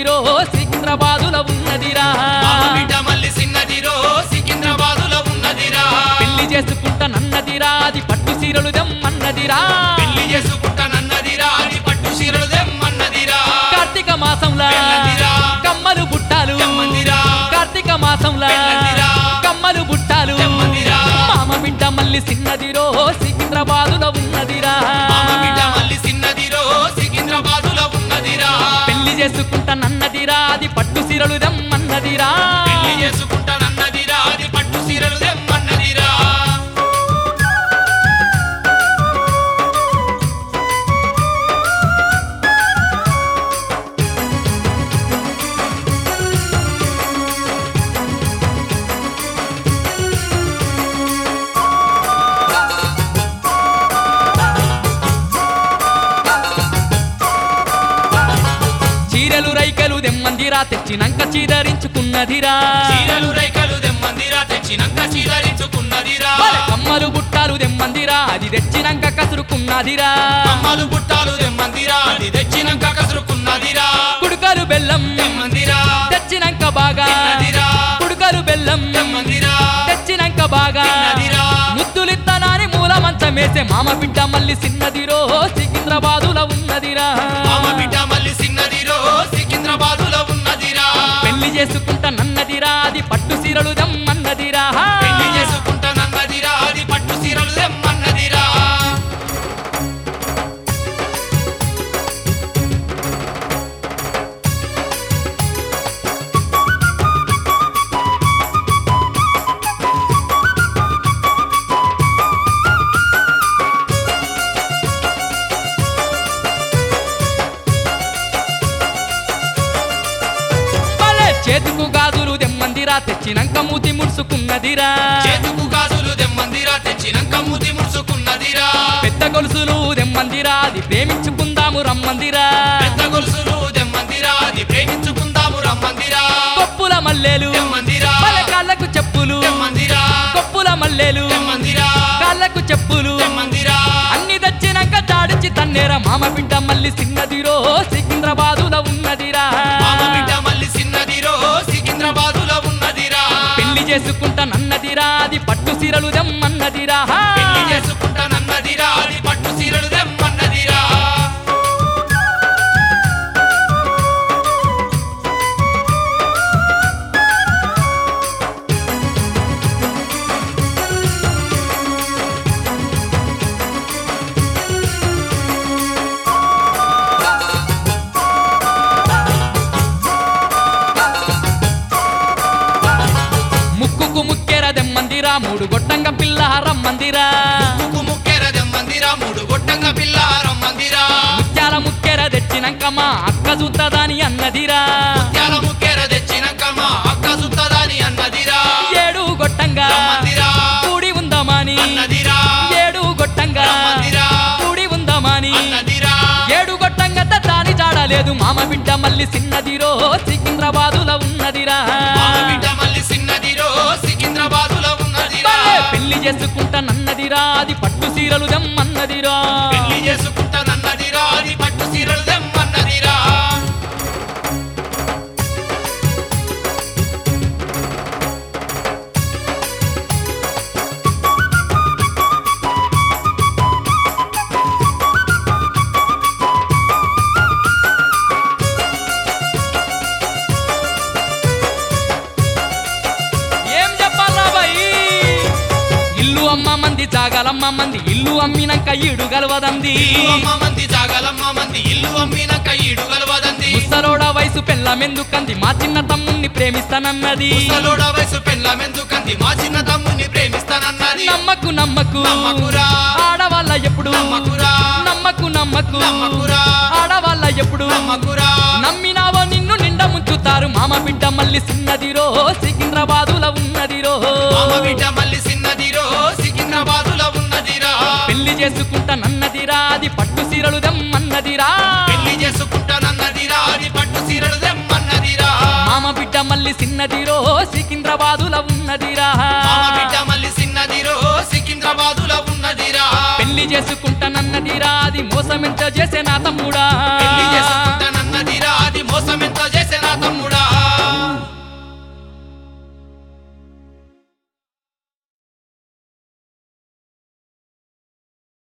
సిన్నదిరో సికింద్రాబాదులో ఉన్నదిరా మామ బిడ్డ మళ్ళీ సిన్నదిరో సికింద్రాబాదులో ఉన్నదిరా పెళ్లి చేసుకుంటానన్నదిరా అది పట్టు సీరలు దెమ్మన్నదిరా పెళ్లి చేసుకుంటానన్నదిరా అని పట్టు చీరలు దెమ్మన్నదిరా కార్తీక మాసంలా పెళ్ళందిరా. కమ్మలు బుట్టాలు దెమ్మందిరా. కార్తీక మాసంలా పెళ్ళందిరా. కమ్మలు బుట్టాలు దెమ్మందిరా. మామ బిడ్డ మళ్ళీ సిన్నదిరో సికింద్రాబాదులో ఉన్నదిరా మామ బిడ్డ మళ్ళీ సిన్నదిరో సికింద్రాబాదులో ఉన్నదిరా పెళ్లి చేసుకుంటానన్నదిరా అది పట్టు సీరలు దెమ్మన్నదిరా పెళ్లి చేసుకుంటానన్నదిరా అది పట్టు చీరలు దెమ్మన్నదిరా చీరలు రైకలు దెమ్మందిరా తెచ్చినంక చీదరించుకున్నదిరా చీరలు రైకలు దెమ్మందిరా తెచ్చినాక చీదరించుకున్నదిరా వాళ్ళ కమ్మలు బుట్టాలు దెమ్మందిరా అది తెచ్చినంక కసురుకున్నదిరా అమ్మలు బుట్టాలు దెమ్మందిరా అది తెచ్చినాక కసురుకున్నదిరా కుడుకలు బెల్లం దెమ్మందిరా తెచ్చినంక బాగా తిన్నదిరా కుడుకలు బెల్లం దెమ్మందిరా తెచ్చినంక బాగా తిన్నదిరా ముద్దులిత్తనాని మూల మంచమేసే మామ బిడ్డ మళ్ళీ సిన్నదిరో సికింద్రాబాదులో ఉన్నదిరా మామ బిడ్డ మళ్ళీ సిన్నదిరో సికింద్రాబాదులో ఉన్నదిరా పెళ్లి చేసుకుంటానన్నదిరా అది పట్టు సీరలు దమ్మన్నదిరా పెళ్లి చేసుకుంటానన్నదిరా అది పట్టు చీరలు దెమ్మన్నదిరా భలే చేతుకు గాజులు దెమ్మందిరా తెచ్చినంక మూతి ముడుచుకున్నదిరా చేతుకు గాజులు దెమ్మందిరా తెచ్చినాక మూతి ముడుచుకున్నదిరా పెద్ద గొలుసులు దెమ్మందిరా అది ప్రేమించుకుందాము రమ్మందిరా పెద్ద గొలుసులు దెమ్మందిరా అది ప్రేమించుకుందాము రమ్మందిరా కొప్పుల మల్లెలు దెమ్మందిరా భలే కాళ్ళకు చెప్పులు దెమ్మందిరా కొప్పుల మల్లెలు దెమ్మందిరా కాళ్ళకు చెప్పులు దెమ్మందిరా అన్ని తెచ్చినాక చాడిచి తన్నేరా మామ బిడ్డ మళ్ళీ సిన్నదిరో సికింద్రాబాదులో ఉన్నదిరా మామ బిడ్డ మళ్ళీ సిన్నదిరో సికింద్రాబాదులో ఉన్నదిరా పెళ్లి చేసుకుంటానన్నదిరా అది పట్టు సీరలు దెమ్మన్నదిరా పెళ్లి చేసుకుంటానన్నదిరా అది పట్టు చీరలు దెమ్మన్నదిరా ముక్కుకు ముక్కెర దెమ్మందిరా మూడు గొట్టంగ పిల్ల రమ్మందిరా ముక్కు ముక్కెర దెమ్మందిరా మూడు గొట్టంగా పిల్ల రమ్మందిరా ముత్యాల ముక్కెర తెచ్చినాక మా అక్క చూద్దదాని అన్నదిరా ముత్యాల ముక్కెర తెచ్చినాక మా అక్క సుత్తదాని అన్నదిరా ఏడు గొట్టంగా రమ్మందిరా కూడి ఉందామని అన్నదిరా ఏడు గొట్టంగా రమ్మందిరా కూడి ఉందామని అన్నదిరా ఏడు గొట్టంగా దాని జాడలేదు మామ బిడ్డ మళ్ళీ సిన్నదిరో సికింద్రాబాదులో ఉన్నదిరా మామ బిడ్డ మళ్ళీ సిన్నదిరో సికింద్రాబాదులో ఉన్నదిరా భలే పెళ్లి చేసుకుంటానన్నదిరా అది పట్టు సీరలు దెమ్మన్నదిరా పెళ్లి చేసుకుంటానన్నదిరా అది పట్టు చీరలు దెమ్మన్నదిరా ఏం చెప్పాలా బాయ్ ఇల్లు అమ్మ మంది జాగాలమ్మ మంది ఇల్లు అమ్మినాక ఈడు గలవదంది ఇల్లు అమ్మ మంది జాగలమ్మ మంది ఇల్లు అమ్మినాక ఈడు గలవదంది ముసలోడ వయసు పెళ్ళమెందుకంది మా చిన్న తమ్ముణ్ణి ప్రేమిస్తానన్నది ముసలోడ వయసు పెళ్ళమెందుకంది మా చిన్న తమ్ముని ప్రేమిస్తానన్నది నమ్మకు నమ్మకు నమ్మకురా ఆడవాళ్ళ ఎప్పుడు నమ్మకురా నమ్మకు నమ్మకు నమ్మకురా ఆడవాళ్ళ ఎప్పుడు నమ్మకురా నమ్మినావో నిన్ను నిండా ముంచుతారు మామ బిడ్డ మళ్ళీ సిన్నదిరో సికింద్రాబాదులో ఉన్నదిరో మామ బిడ్డ మళ్ళీ సిన్నదిరో సికింద్రాబాదులో ఉన్నదిరా పెళ్లి చేసుకుంటానన్నదిరా అది పట్టు సీరలు దెమ్మన్నదిరా పెళ్లి చేసుకుంటానన్నదిరా అది పట్టు చీరలు దెమ్మన్నదిరా మామ బిడ్డ మళ్ళీ సిన్నదిరో సికింద్రాబాదులో ఉన్నదిరా మామ బిడ్డ మళ్ళీ సిన్నదిరో సికింద్రాబాదులో ఉన్నదిరా పెళ్లి చేసుకుంటానన్నదిరా అది మోసమెంత చేసే నా తమ్ముడా పెళ్లి చేసుకుంటానన్నదిరా